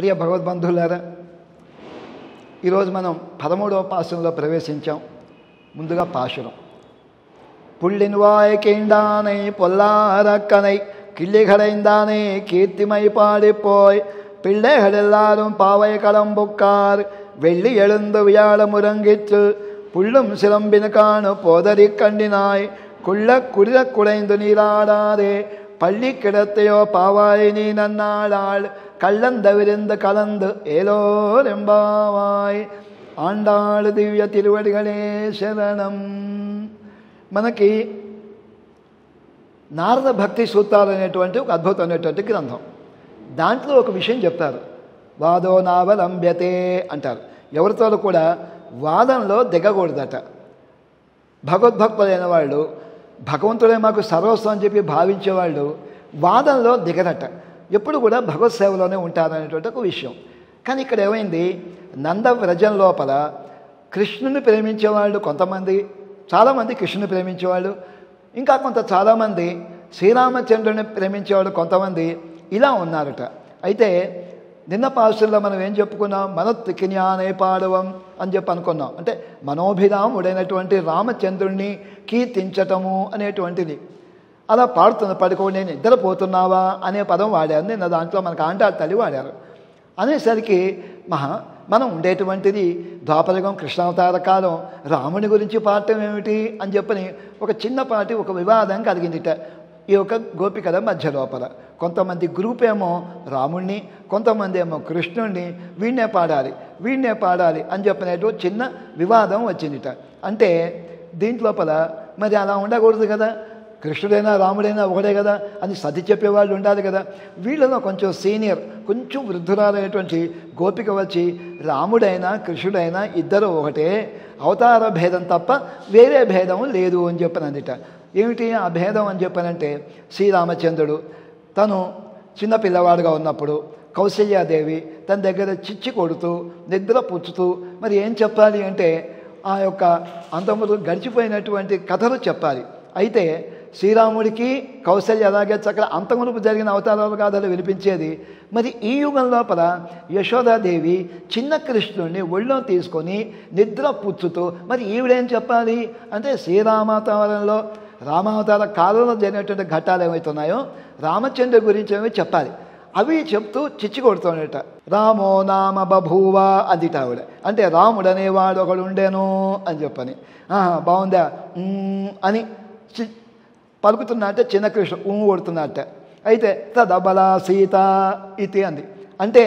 ప్రియ భగవద్బంధువులారా ఈరోజు మనం పదమూడవ పాశంలో ప్రవేశించాం ముందుగా పాశురం புள்ளின்வாய் கீண்டானை பொல்லாரக்கனை கிள்ளிகளைந்தானே கீர்த்திமை பாடிப்போய் பிள்ளைகள் எல்லாரும் பாவை களம்புக்கார் வெள்ளி எழுந்து வியாழ முரங்கிற்று புள்ளும் சிலம்பின காணு போதறி கண்டினாய் குள்ள குளிர குடைந்து நீராடாதே பள்ளி கிடத்தையோ பாவாய் நீ நன்னாளாள் கள்ளந்தவிருந்து கலந்து ஏலோரெம்பாவாய் ஆண்டாள் திவ்ய திருவடிகளே శరణం మనకి నారద భక్తి సూత్రాలు అనేటువంటి ఒక అద్భుతమైనటువంటి గ్రంథం దాంట్లో ఒక విషయం చెప్తారు వాదో నావలంబ్యతే అంటారు ఎవరితో కూడా వాదంలో దిగకూడదట భగవద్భక్తులైన వాళ్ళు భగవంతుడే మాకు సర్వస్వం అని చెప్పి భావించేవాళ్ళు వాదంలో దిగరట ఎప్పుడు కూడా భగవత్ సేవలోనే ఉంటారనేటువంటి ఒక విషయం కానీ ఇక్కడ ఏమైంది నంద వ్రజం లోపల కృష్ణుని ప్రేమించేవాళ్ళు కొంతమంది చాలామంది కృష్ణుని ప్రేమించేవాళ్ళు ఇంకా కొంత చాలామంది శ్రీరామచంద్రుని ప్రేమించేవాళ్ళు కొంతమంది ఇలా ఉన్నారట అయితే నిన్న పాసుల్లో మనం ఏం చెప్పుకున్నాం మనత్తికి జ్ఞానే పాడవం అని చెప్పి అనుకున్నాం అంటే మనోభిరాముడైనటువంటి రామచంద్రుణ్ణి కీర్తించటము అనేటువంటిది అలా పాడుతున్న పడుకోండి నేను నిద్రపోతున్నావా అనే పదం వాడారు నిన్న దాంట్లో మనకు ఆంటాడు తల్లి వాడారు అనేసరికి మహా మనం ఉండేటువంటిది ద్వాపరగం కృష్ణావతార కాలం రాముని గురించి పాడటం ఏమిటి అని చెప్పని ఒక చిన్నపాటి ఒక వివాదం కలిగిందిట ఈ యొక్క గోపికల మధ్య లోపల కొంతమంది గ్రూప్ ఏమో రాముణ్ణి కొంతమంది ఏమో కృష్ణుణ్ణి వీణ్ణే పాడాలి వీణ్ణే పాడాలి అని చెప్పినట్టు చిన్న వివాదం వచ్చిందిట అంటే దీంట్లోపల మరి అలా ఉండకూడదు కదా కృష్ణుడైనా రాముడైనా ఒకడే కదా అని సతి చెప్పేవాళ్ళు ఉండాలి కదా వీళ్ళలో కొంచెం సీనియర్ కొంచెం వృద్ధురాలైనటువంటి గోపిక వచ్చి రాముడైనా కృష్ణుడైనా ఇద్దరు ఒకటే అవతార భేదం తప్ప వేరే భేదం లేదు అని చెప్పనందిట ఏమిటి ఆ భేదం అని చెప్పనంటే శ్రీరామచంద్రుడు తను చిన్న పిల్లవాడుగా ఉన్నప్పుడు కౌశల్యాదేవి తన దగ్గర చిచ్చి కొడుతూ నిద్ర పుచ్చుతూ మరి ఏం చెప్పాలి అంటే ఆ యొక్క అంతములు గడిచిపోయినటువంటి కథలు చెప్పాలి అయితే శ్రీరాముడికి కౌశల్య అలాగే చక్కగా అంతమునుపు జరిగిన అవతారాలు గాథలు వినిపించేది మరి ఈ యుగం లోపల యశోదాదేవి చిన్న కృష్ణుడిని ఒళ్ళో తీసుకొని నిద్ర పుచ్చుతూ మరి ఈవిడేం చెప్పాలి అంటే శ్రీరామావతారంలో రామావతార కాలంలో జరిగినటువంటి ఘట్టాలు ఏమవుతున్నాయో రామచంద్ర గురించి ఏమో చెప్పాలి అవి చెప్తూ చిచ్చి కొడుతున్నట రామో నామ బభూవ అందిట ఆవిడ అంటే రాముడు అనేవాడు ఒకడు ఉండేను అని చెప్పని ఆహా బాగుందా ఉమ్, అని చి పలుకుతున్నట్ట చిన్న కృష్ణ ఊ కొడుతున్నట్ట అయితే తదబల సీత ఇది అంది అంటే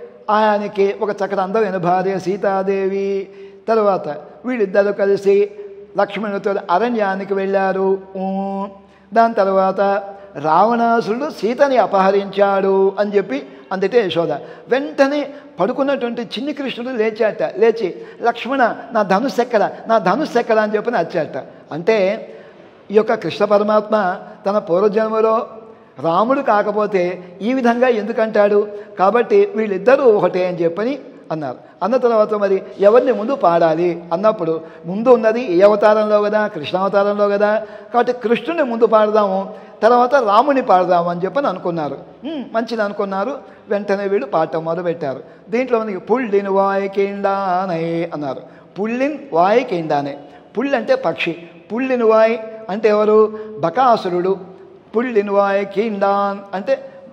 ఆయనకి ఒక చక్కటి అందమైన భార్య సీతాదేవి తర్వాత వీళ్ళిద్దరూ కలిసి లక్ష్మణుడితో అరణ్యానికి వెళ్ళారు ఊ. దాని తర్వాత రావణాసురుడు సీతని అపహరించాడు అని చెప్పి అందుటే యశోద వెంటనే పడుకున్నటువంటి చిన్ని కృష్ణుడు లేచాట లేచి లక్ష్మణ నా ధనుస్సు ఎక్కడ నా ధనుస్సు ఎక్కడ అని చెప్పి నచ్చాట అంటే ఈ యొక్క కృష్ణ పరమాత్మ తన పూర్వజన్మలో రాముడు కాకపోతే ఈ విధంగా ఎందుకంటాడు కాబట్టి వీళ్ళిద్దరూ ఒకటే అని చెప్పని అన్నారు అన్న తర్వాత మరి ఎవరిని ముందు పాడాలి అన్నప్పుడు ముందు ఉన్నది ఏ అవతారంలో కదా కృష్ణావతారంలో కదా కాబట్టి కృష్ణుని ముందు పాడదాము తర్వాత రాముని పాడదాము అని చెప్పని అనుకున్నారు "ఉమ్, మంచిది అనుకున్నారు వెంటనే వీళ్ళు పాడటం మొదలుపెట్టారు దీంట్లో మనకి పుల్లిన్ వాయికిండానే అన్నారు పుల్లిన్ వాయికిండానే పుల్లి అంటే పక్షి పుల్లిన్ వాయ్ అంటే ఎవరు బకాసురుడు పుల్లిన్ వాయ్ కిండాన్ అంటే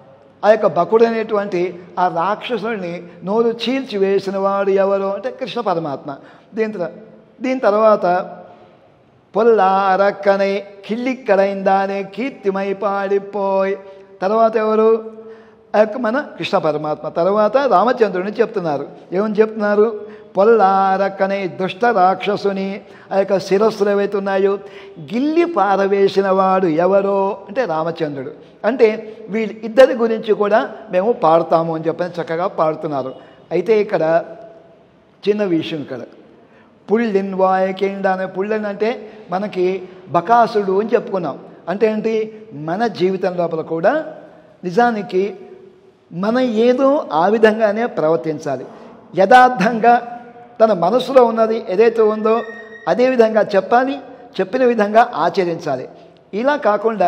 ఆ యొక్క బకుడైనటువంటి ఆ రాక్షసుని నోరు చీల్చి వేసిన వాడు ఎవరు అంటే కృష్ణ పరమాత్మ దీని తర- దీని తర్వాత పొల్లారక్కనై కిళ్ళిక్కడైందానే కీర్తిమై పాడిపోయి తర్వాత ఎవరు ఆ యొక్క మన కృష్ణ పరమాత్మ తర్వాత రామచంద్రుని చెప్తున్నారు ఏమని చెప్తున్నారు పొల్లారక్కనే దుష్ట రాక్షసుని ఆ యొక్క శిరస్సులు ఏవైతే ఉన్నాయో గిల్లి పారవేసిన వాడు ఎవరో అంటే రామచంద్రుడు అంటే వీళ్ళు ఇద్దరి గురించి కూడా మేము పాడుతాము అని చెప్పని చక్కగా పాడుతున్నారు అయితే ఇక్కడ చిన్న విషయం ఇక్కడ పుళ్ళిన్ వాయకిండ అనే పుళ్ళన్ అంటే మనకి బకాసుడు అని చెప్పుకున్నాం అంటే ఏంటి మన జీవితం లోపల కూడా నిజానికి మనం ఏదో ఆ విధంగానే ప్రవర్తించాలి యథార్థంగా తన మనసులో ఉన్నది ఏదైతే ఉందో అదే విధంగా చెప్పాలి చెప్పిన విధంగా ఆచరించాలి ఇలా కాకుండా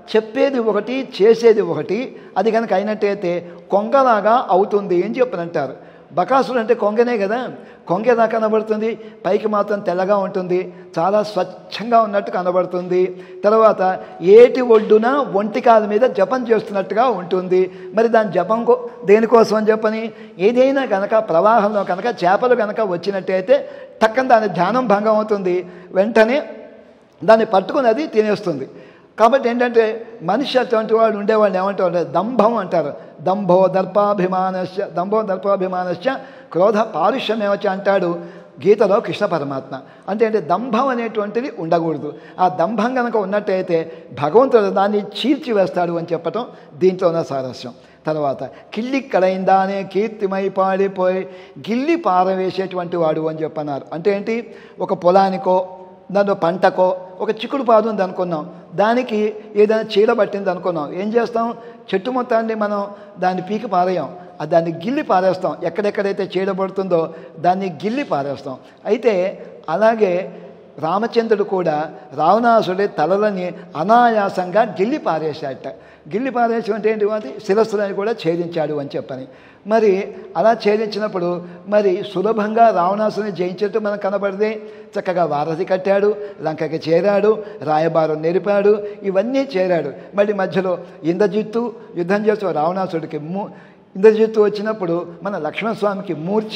చెప్పేది ఒకటి చేసేది ఒకటి అది కనుక అయినట్టయితే కొంగలాగా అవుతుంది అని చెప్పనంటారు బకాసుడు అంటే కొంగనే కదా కొంగ ఎలా కనబడుతుంది పైకి మాత్రం తెల్లగా ఉంటుంది చాలా స్వచ్ఛంగా ఉన్నట్టు కనబడుతుంది తర్వాత ఏటి ఒడ్డున ఒంటికాల మీద జపం చేస్తున్నట్టుగా ఉంటుంది మరి దాని జపం కో దేనికోసం అని చెప్పని ఏదైనా కనుక ప్రవాహంలో కనుక చేపలు కనుక వచ్చినట్టయితే టక్కన దాని ధ్యానం భంగం అవుతుంది వెంటనే దాన్ని పట్టుకుని అది తినేస్తుంది కాబట్టి ఏంటంటే మనిషి అటువంటి వాళ్ళు ఉండేవాళ్ళు ఏమంటారు దంభం అంటారు దంభో దర్పాభిమానశ్చ దంభో దర్పాభిమానశ్చ క్రోధ పారుష్యమేవచ అంటాడు గీతలో కృష్ణ పరమాత్మ అంటే అంటే దంభం అనేటువంటిది ఉండకూడదు ఆ దంభం కనుక ఉన్నట్టయితే భగవంతుడు దాన్ని చీల్చివేస్తాడు అని చెప్పటం దీంట్లో ఉన్న సారస్యం తర్వాత కిల్లి కడైందానే కీర్తిమై పాడిపోయి గిల్లి పారవేసేటువంటి వాడు అని చెప్పన్నారు అంటే ఏంటి ఒక పొలానికో దాని పంటకో ఒక చిక్కుడు పాదు ఉంది అనుకున్నాం దానికి ఏదైనా చీడ పట్టింది అనుకున్నాం ఏం చేస్తాం చెట్టు మొత్తాన్ని మనం దాన్ని పీకి పారేయం అది దాన్ని గిల్లి పారేస్తాం ఎక్కడెక్కడైతే చీడ పడుతుందో దాన్ని గిల్లి పారేస్తాం అయితే అలాగే రామచంద్రుడు కూడా రావణాసుడి తలలని అనాయాసంగా గిల్లి పారేశాట గిల్లి పారేసి అంటే ఏంటి అది శిరస్సులని కూడా ఛేదించాడు అని చెప్పని మరి అలా ఛేదించినప్పుడు మరి సులభంగా రావణాసుని జయించినట్టు మనకు కనబడితే చక్కగా వారధి కట్టాడు లంకకి చేరాడు రాయబారం నేర్పాడు ఇవన్నీ చేరాడు మళ్ళీ మధ్యలో ఇంద్రజిత్తు యుద్ధం చేస్తూ రావణాసుడికి మూ ఇంద్రజిత్తు వచ్చినప్పుడు మన లక్ష్మణస్వామికి మూర్ఛ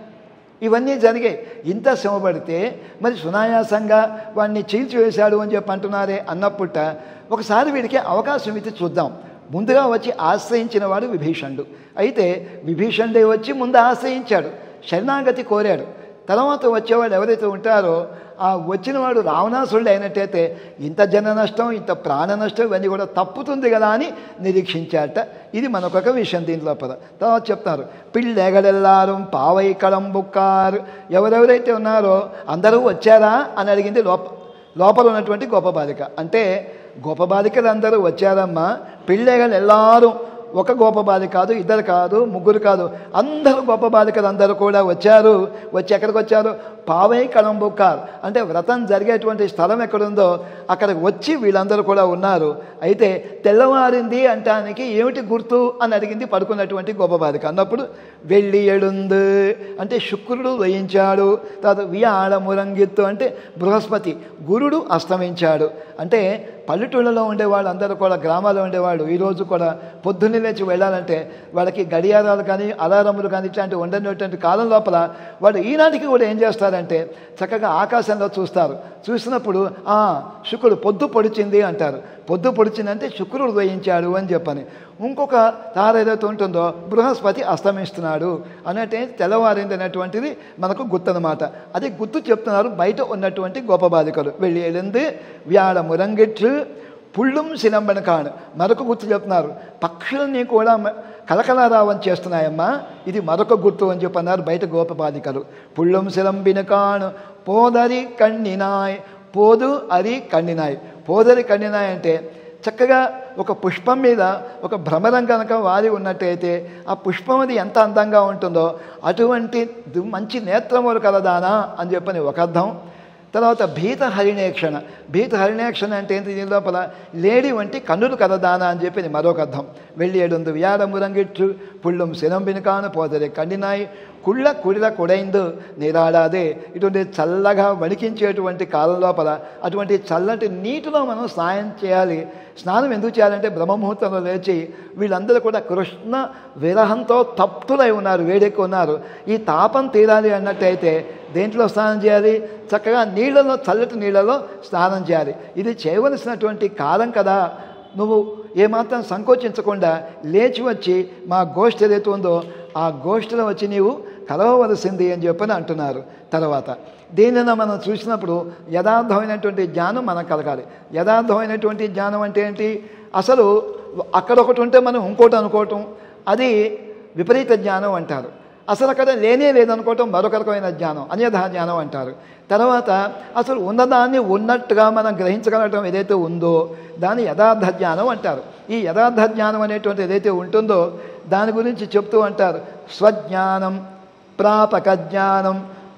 ఇవన్నీ జరిగాయి ఇంత శ్రమపడితే మరి సునాయాసంగా వాడిని చీల్చివేశాడు అని చెప్పి అంటున్నారే అన్నప్పుట ఒకసారి వీడికి అవకాశం ఇచ్చి చూద్దాం ముందుగా వచ్చి ఆశ్రయించిన వాడు విభీషణుడు అయితే విభీషణుడే వచ్చి ముందు ఆశ్రయించాడు శరణాగతి కోరాడు తర్వాత వచ్చేవాడు ఎవరైతే ఉంటారో ఆ వచ్చిన వాడు రావణాసురుడు అయినట్టయితే ఇంత జన నష్టం ఇంత ప్రాణ నష్టం ఇవన్నీ కూడా తప్పుతుంది కదా అని నిరీక్షించాట ఇది మనకొక విషయం దీంట్లో పద తర్వాత చెప్తారు పిల్లెగడెల్లారు పావై కళంబుక్కారు ఎవరెవరైతే ఉన్నారో అందరూ వచ్చారా అని అడిగింది లోప లోపల ఉన్నటువంటి గొప్ప బాలిక అంటే గొప్ప బాలికలు అందరూ వచ్చారమ్మా పిల్లెగలు ఎల్లారు ఒక గొప్ప బాలిక కాదు ఇద్దరు కాదు ముగ్గురు కాదు అందరూ గొప్ప బాలికలు అందరూ కూడా వచ్చారు వచ్చి ఎక్కడికి వచ్చారు పావై కళంబుక్కార్ అంటే వ్రతం జరిగేటువంటి స్థలం ఎక్కడుందో అక్కడికి వచ్చి వీళ్ళందరూ కూడా ఉన్నారు అయితే తెల్లవారింది అంటానికి ఏమిటి గుర్తు అని అడిగింది పడుకున్నటువంటి గొప్ప బాలిక అన్నప్పుడు వెళ్ళి ఎడుందు అంటే శుక్రుడు వహించాడు తర్వాత వియాడ మురంగిత్తు అంటే బృహస్పతి గురుడు అస్తమించాడు అంటే పల్లెటూళ్ళలో ఉండేవాళ్ళు అందరూ కూడా గ్రామాల్లో ఉండేవాళ్ళు ఈరోజు కూడా పొద్దున్నే లేచి వెళ్ళాలంటే వాళ్ళకి గడియారాలు కానీ అలారములు కానీ ఇట్లాంటి ఉండనటువంటి కాలం లోపల వాళ్ళు ఈనాటికి కూడా ఏం చేస్తారంటే చక్కగా ఆకాశంలో చూస్తారు చూసినప్పుడు ఆ శుక్రుడు పొద్దు పొడిచింది అంటారు పొద్దు పొడిచిందంటే శుక్రుడు ఉదయించాడు అని చెప్పని ఇంకొక తార ఏదైతే ఉంటుందో బృహస్పతి అస్తమిస్తున్నాడు అన్నట్టే తెల్లవారింది అనేటువంటిది మనకు గుర్తనమాట అది గుర్తు చెప్తున్నారు బయట ఉన్నటువంటి గొప్ప బాధికలు వెళ్ళి వెళ్ళింది వ్యాడ మురంగిట్లు పుళ్ళుం సినంబన కాను మరొక గుర్తు చెప్తున్నారు పక్షులన్నీ కూడా కలకలారావం చేస్తున్నాయమ్మా ఇది మరొక గుర్తు అని చెప్పన్నారు బయట గోపబాధికలు పుళ్ళుం సిలంబిన కాను పోదరి కಣ್ಣಿనాయ్ పోదు అరి కಣ್ಣಿనాయ్ పోదరి కಣ್ಣಿనాయ్ అంటే చక్కగా ఒక పుష్పం మీద ఒక భ్రమరం కనుక వాలి ఉన్నట్టయితే ఆ పుష్పం అది ఎంత అందంగా ఉంటుందో అటువంటి మంచి నేత్రములు కలదానా అని చెప్పని ఒక అర్థం తర్వాత భీత హరిణేక్షణ భీత హరిణేక్షణ అంటే ఏంటి దీని లోపల లేడీ వంటి కన్నులు కలదానా అని చెప్పి మరొక అర్థం వెళ్ళి ఏడుందు వ్యాడమురంగిట్టు పుళ్ళం సినంబిని కాను పోదరే కండినాయి కుళ్ళ కుడిల కుడైందు నీరాడాదే ఇటువంటి చల్లగా వణికించేటువంటి కాలం లోపల అటువంటి చల్లటి నీటిలో మనం స్నానం చేయాలి స్నానం ఎందుకు చేయాలంటే బ్రహ్మముహూర్తంలో లేచి వీళ్ళందరూ కూడా కృష్ణ విరహంతో తప్తులై ఉన్నారు వేడెక్కి ఉన్నారు ఈ తాపం తీరాలి అన్నట్టయితే దేంట్లో స్నానం చేయాలి చక్కగా నీళ్ళలో చల్లటి నీళ్ళలో స్నానం చేయాలి ఇది చేయవలసినటువంటి కాలం కదా నువ్వు ఏమాత్రం సంకోచించకుండా లేచి వచ్చి మా గోష్ఠి ఏదైతే ఉందో ఆ గోష్ఠిలో వచ్చి నీవు కలవవలసింది అని చెప్పని అంటున్నారు తర్వాత దీనిని మనం చూసినప్పుడు యథార్థమైనటువంటి జ్ఞానం మనకు కలగాలి యథార్థమైనటువంటి జ్ఞానం అంటే ఏంటి అసలు అక్కడ ఒకటి ఉంటే మనం ఇంకోటి అనుకోవటం అది విపరీత జ్ఞానం అంటారు అసలు అక్కడ లేనే లేదనుకోవటం మరొక రకమైన జ్ఞానం అన్యథా జ్ఞానం అంటారు తర్వాత అసలు ఉన్నదాన్ని ఉన్నట్టుగా మనం గ్రహించగలగటం ఏదైతే ఉందో దాన్ని యథార్థ జ్ఞానం అంటారు ఈ యథార్థ జ్ఞానం అనేటువంటి ఏదైతే ఉంటుందో దాని గురించి చెప్తూ అంటారు స్వజ్ఞానం ప్రాపక జ్ఞానం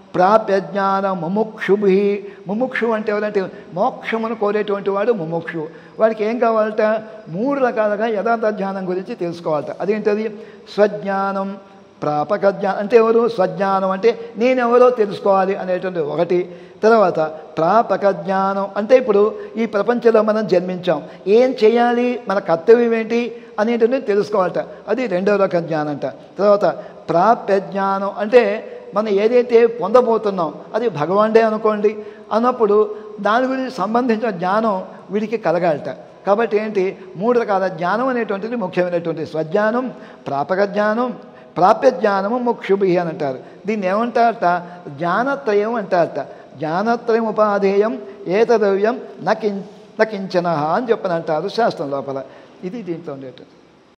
ప్రాప్య జ్ఞానం ముముక్షుభి ముముక్షు అంటే ఎవరంటే మోక్షమును కోరేటువంటి వాడు ముముక్షు వాడికి ఏం కావాలట మూడు రకాలుగా యథార్థ జ్ఞానం గురించి తెలుసుకోవాలట అదేంటది స్వజ్ఞానం ప్రాపక జ్ఞానం అంటే ఎవరు స్వజ్ఞానం అంటే నేనెవరో తెలుసుకోవాలి అనేటువంటి ఒకటి తర్వాత ప్రాపక జ్ఞానం అంటే ఇప్పుడు ఈ ప్రపంచంలో మనం జన్మించాం ఏం చేయాలి మన కర్తవ్యం ఏంటి అనేటువంటిది తెలుసుకోవాలట అది రెండో రకం జ్ఞానం అంట తర్వాత ప్రాప్య జ్ఞానం అంటే మనం ఏదైతే పొందబోతున్నాం అది భగవానుడే అనుకోండి అన్నప్పుడు దాని గురించి సంబంధించిన జ్ఞానం వీడికి కలగాలట కాబట్టి ఏంటి మూడు రకాల జ్ఞానం అనేటువంటిది ముఖ్యమైనటువంటి స్వజ్ఞానం ప్రాపక జ్ఞానం ప్రాప్య జ్ఞానము ముక్షుభి అని అంటారు దీన్ని ఏమంటారట జ్ఞానత్రయం అంటారట జ్ఞానత్రయం ఉపాధేయం ఏతదవ్యం నకిం నకించన అని చెప్పని అంటారు శాస్త్రం లోపల ఇది దీంట్లో ఉండేటట్టు